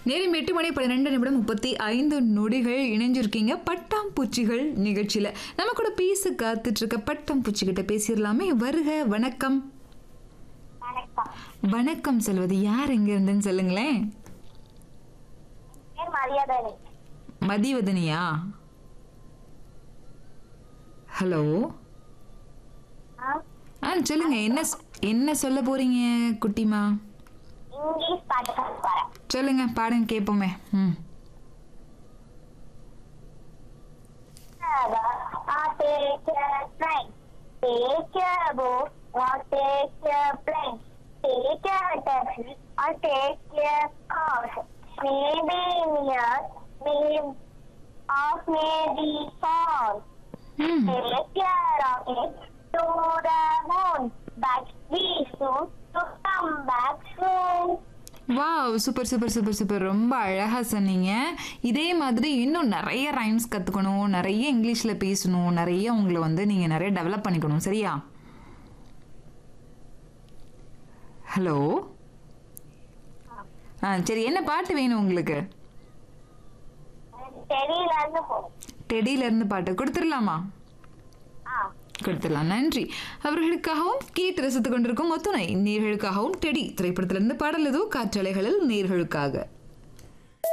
நேரம் எட்டு மணி பன்னிரெண்டு நிமிடம் முப்பத்தி ஐந்து நொடிகள் இணைஞ்சிருக்கீங்க பட்டாம்பூச்சிகள் நிகழ்ச்சியில நம்ம கூட பேச காத்துட்டு இருக்க பட்டாம்பூச்சி கிட்ட பேசிடலாமே வருக வணக்கம் வணக்கம் வணக்கம் செல்வது யார் எங்க இருந்துன்னு சொல்லுங்களேன் பேர் மரியாதை மதிவதனியா ஹலோ ஆ சொல்லுங்க என்ன ஸ்- என்ன சொல்ல போறீங்க குட்டிமா இங்கிலீஷ் பாட்டு பாட போறேன் சொல்லுங்க பாடுங்க கேட்போமே ம் I'll take a train, take a boat, or take a plane, take a taxi, or take a car. Maybe near, maybe off, maybe far. ம் Take a rocket to the moon, but be soon to come back soon. Wow super super super super ரொம்ப அழகாக சொன்னீங்க இதே மாதிரி இன்னும் நிறைய rhymes கற்றுக்கணும் நிறைய இங்கிலீஷில் பேசணும் நிறைய உங்களை வந்து நீங்கள் நிறைய டெவலப் பண்ணிக்கணும் சரியா ஹலோ ஆ சரி என்ன பாட்டு வேணும் உங்களுக்கு தெரியல இருந்து போகும் டெடியிலேருந்து பாட்டு கொடுத்துடலாமா ஆ கொடுத்துடலாம் நன்றி அவர்களுக்காகவும் கேட்டு ரசித்துக் கொண்டிருக்கும் ஒத்துணை நேர்களுக்காகவும் டெடி திரைப்படத்திலிருந்து பாடல் ஏதோ காற்றலைகளில் நேர்களுக்காக